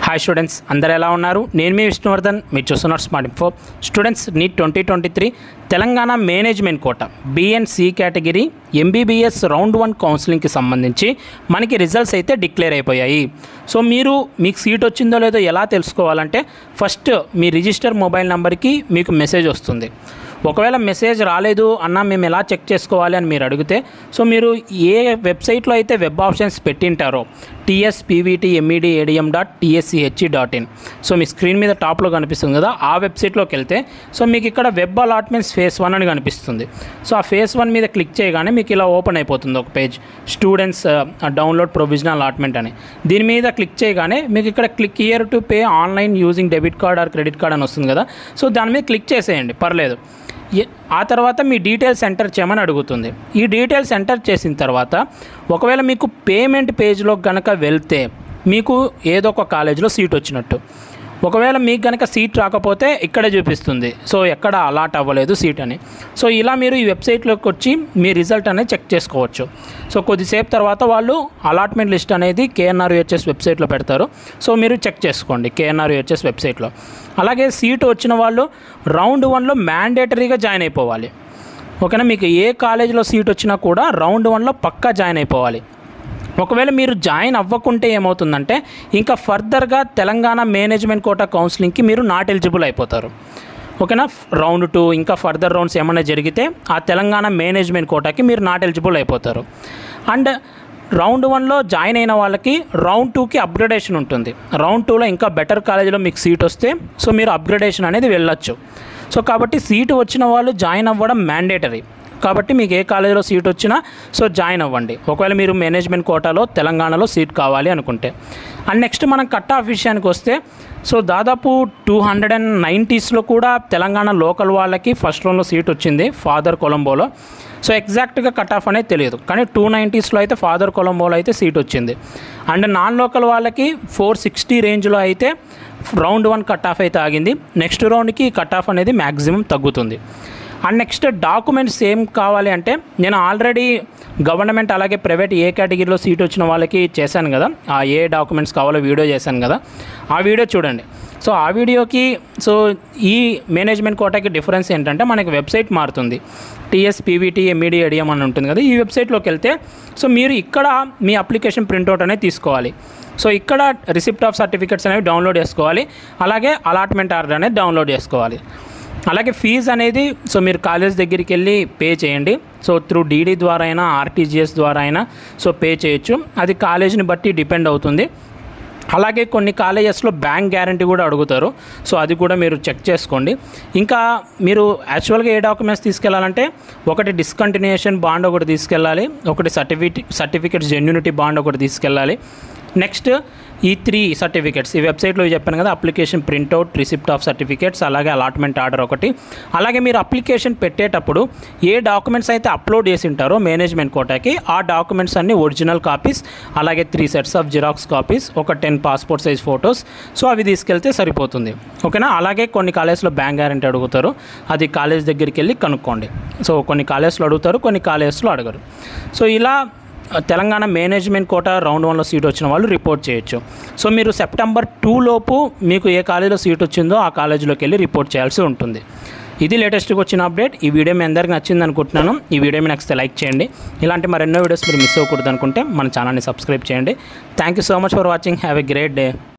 hi students అందరు ఎలా ఉన్నారు నేను మీ విష్ణువర్ధన్ మీరు చూస్తున్నారు smart info students NEET twenty twenty three Telangana management quota B and C category MBBS round one కౌన్సిలింగ్కి సంబంధించి మనకి రిజల్ట్స్ అయితే డిక్లేర్ అయిపోయాయి సో మీరు మీకు సీట్ వచ్చిందో లేదో ఎలా తెలుసుకోవాలంటే ఫస్ట్ మీ రిజిస్టర్ మొబైల్ నెంబర్కి మీకు మెసేజ్ వస్తుంది ఒకవేళ మెసేజ్ రాలేదు అన్న మేము ఎలా చెక్ చేసుకోవాలి అని మీరు అడిగితే సో మీరు ఏ వెబ్సైట్లో అయితే వెబ్ ఆప్షన్స్ పెట్టింటారో TS PVT MED ADM dot TSCHE dot in so మీ స్క్రీన్ మీద టాప్లో కనిపిస్తుంది కదా ఆ వెబ్సైట్లోకి వెళ్తే సో మీకు ఇక్కడ వెబ్ అలాట్మెంట్స్ ఫేస్ వన్ అని కనిపిస్తుంది సో ఆ ఫేస్ వన్ మీద క్లిక్ చేయగానే మీకు ఇలా ఓపెన్ అయిపోతుంది ఒక page students download provisional allotment అని దీని మీద క్లిక్ చేయగానే మీకు ఇక్కడ click here to pay online using debit card or credit card అని వస్తుంది కదా సో దాని మీద క్లిక్ చేసేయండి పర్లేదు ఏ- ఆ తర్వాత మీ డీటెయిల్స్ ఎంటర్ చేయమని అడుగుతుంది ఈ డీటెయిల్స్ ఎంటర్ చేసిన తర్వాత ఒకవేళ మీకు పేమెంట్ పేజ్లో కనుక వెళ్తే మీకు ఏదో ఒక కాలేజీలో సీట్ వచ్చినట్టు ఒకవేళ మీకు కనుక సీట్ రాకపోతే ఇక్కడే చూపిస్తుంది సో ఎక్కడ అలాట్ అవ్వలేదు సీట్ అని సో ఇలా మీరు ఈ వెబ్సైట్లోకి వచ్చి మీ రిజల్ట్ అనేది చెక్ చేసుకోవచ్చు సో కొద్దిసేపు తర్వాత వాళ్ళు అలాట్మెంట్ లిస్ట్ అనేది కేఎన్ఆర్యుహెచ్ఎస్ వెబ్సైట్లో పెడతారు సో మీరు చెక్ చేసుకోండి కేఎన్ఆర్యుహెచ్ఎస్ వెబ్సైట్లో అలాగే సీటు వచ్చిన వాళ్ళు రౌండ్ వన్లో మ్యాండేటరీగా జాయిన్ అయిపోవాలి ఓకేనా మీకు ఏ కాలేజీలో సీట్ వచ్చినా కూడా రౌండ్ వన్లో పక్కా జాయిన్ అయిపోవాలి ఒకవేళ మీరు జాయిన్ అవ్వకుంటే ఏమవుతుందంటే ఇంకా ఫర్దర్గా తెలంగాణ మేనేజ్మెంట్ కోటా కౌన్సిలింగ్కి మీరు నాట్ ఎలిజిబుల్ అయిపోతారు ఓకేనా రౌండ్ టూ ఇంకా ఫర్దర్ రౌండ్స్ ఏమైనా జరిగితే ఆ తెలంగాణ మేనేజ్మెంట్ కోటాకి మీరు నాట్ ఎలిజిబుల్ అయిపోతారు అండ్ రౌండ్ వన్లో జాయిన్ అయిన వాళ్ళకి రౌండ్ టూకి అప్గ్రేడేషన్ ఉంటుంది రౌండ్ టూలో ఇంకా బెటర్ కాలేజీలో మీకు సీట్ వస్తే సో మీరు అప్గ్రేడేషన్ అనేది వెళ్ళొచ్చు సో కాబట్టి సీటు వచ్చిన వాళ్ళు జాయిన్ అవ్వడం మ్యాండేటరీ కాబట్టి మీకు ఏ కాలేజీలో సీట్ వచ్చినా సో జాయిన్ అవ్వండి ఒకవేళ మీరు మేనేజ్మెంట్ కోటాలో తెలంగాణలో సీట్ కావాలి అనుకుంటే అండ్ నెక్స్ట్ మనం కట్ ఆఫ్ విషయానికి వస్తే సో దాదాపు టూ హండ్రెడ్ అండ్ నైంటీస్లో కూడా తెలంగాణ లోకల్ వాళ్ళకి ఫస్ట్ రౌండ్లో సీట్ వచ్చింది ఫాదర్ కొలంబోలో సో ఎగ్జాక్ట్గా కట్ ఆఫ్ అనేది తెలియదు కానీ టూ నైంటీస్లో అయితే ఫాదర్ కొలంబోలో అయితే సీట్ వచ్చింది అండ్ నాన్ లోకల్ వాళ్ళకి ఫోర్ సిక్స్టీ రేంజ్లో అయితే రౌండ్ వన్ కట్ ఆఫ్ అయితే ఆగింది నెక్స్ట్ రౌండ్కి కట్ ఆఫ్ అనేది మ్యాక్సిమం తగ్గుతుంది అండ్ నెక్స్ట్ డాక్యుమెంట్స్ ఏం కావాలి అంటే నేను ఆల్రెడీ గవర్నమెంట్ అలాగే ప్రైవేట్ ఏ కేటగిరీలో సీట్ వచ్చిన వాళ్ళకి చేశాను కదా ఆ ఏ డాక్యుమెంట్స్ కావాలో వీడియో చేశాను కదా ఆ వీడియో చూడండి సో ఆ వీడియోకి సో ఈ మేనేజ్మెంట్ కోటాకి డిఫరెన్స్ ఏంటంటే మనకి వెబ్సైట్ మారుతుంది టీఎస్ పీవీటీ ఎంఈడి ఏడిఎం అని ఉంటుంది కదా ఈ వెబ్సైట్లోకి వెళ్తే సో మీరు ఇక్కడ మీ అప్లికేషన్ ప్రింట్అవుట్ అనేది తీసుకోవాలి సో ఇక్కడ రిసిప్ట్ ఆఫ్ సర్టిఫికెట్స్ అనేవి డౌన్లోడ్ చేసుకోవాలి అలాగే అలాట్మెంట్ ఆర్డర్ అనేది డౌన్లోడ్ చేసుకోవాలి అలాగే ఫీజు అనేది సో మీరు కాలేజ్ దగ్గరికి వెళ్ళి పే చేయండి సో త్రూ డీడీ ద్వారా అయినా ఆర్టీజీఎస్ ద్వారా అయినా సో పే చేయొచ్చు అది కాలేజీని బట్టి డిపెండ్ అవుతుంది అలాగే కొన్ని కాలేజెస్లో బ్యాంక్ గ్యారంటీ కూడా అడుగుతారు సో అది కూడా మీరు చెక్ చేసుకోండి ఇంకా మీరు యాక్చువల్గా ఏ డాక్యుమెంట్స్ తీసుకెళ్లాలంటే ఒకటి డిస్కంటిన్యూషన్ బాండ్ ఒకటి తీసుకెళ్ళాలి ఒకటి సర్టిఫికేట్ సర్టిఫికేట్ జెన్యూనిటీ బాండ్ ఒకటి తీసుకెళ్ళాలి నెక్స్ట్ ఈ త్రీ సర్టిఫికేట్స్ ఈ వెబ్సైట్లో చెప్పాను కదా application print out receipt of certificates అలాగే అలాట్మెంట్ ఆర్డర్ ఒకటి అలాగే మీరు అప్లికేషన్ పెట్టేటప్పుడు ఏ డాక్యుమెంట్స్ అయితే అప్లోడ్ చేసి ఉంటారో మేనేజ్మెంట్ కోటాకి ఆ డాక్యుమెంట్స్ అన్ని ఒరిజినల్ కాపీస్ అలాగే three sets of xerox copies ఒక ten passport size photos so అవి తీసుకెళ్తే సరిపోతుంది ఓకేనా అలాగే కొన్ని కాలేజ్లో బ్యాంక్ గ్యారంటీ అడుగుతారు అది కాలేజ్ దగ్గరికి వెళ్ళి కనుక్కోండి సో కొన్ని కాలేజ్లో అడుగుతారు కొన్ని కాలేజ్లో అడగరు సో ఇలా తెలంగాణ మేనేజ్మెంట్ కోటా రౌండ్ వన్లో సీట్ వచ్చిన వాళ్ళు రిపోర్ట్ చేయొచ్చు సో మీరు సెప్టెంబర్ టూ లోపు మీకు ఏ కాలేజీలో సీట్ వచ్చిందో ఆ కాలేజీలోకి వెళ్ళి రిపోర్ట్ చేయాల్సి ఉంటుంది ఇది లేటెస్ట్గా వచ్చిన అప్డేట్ ఈ వీడియో మీ అందరికీ నచ్చింది అనుకుంటున్నాను ఈ వీడియో మీ నచ్చితే లైక్ చేయండి ఇలాంటి మరెన్నో వీడియోస్ మీరు మిస్ అవ్వకూడదు అనుకుంటే మన ఛానల్ని సబ్స్క్రైబ్ చేయండి thank you so much for watching have a great day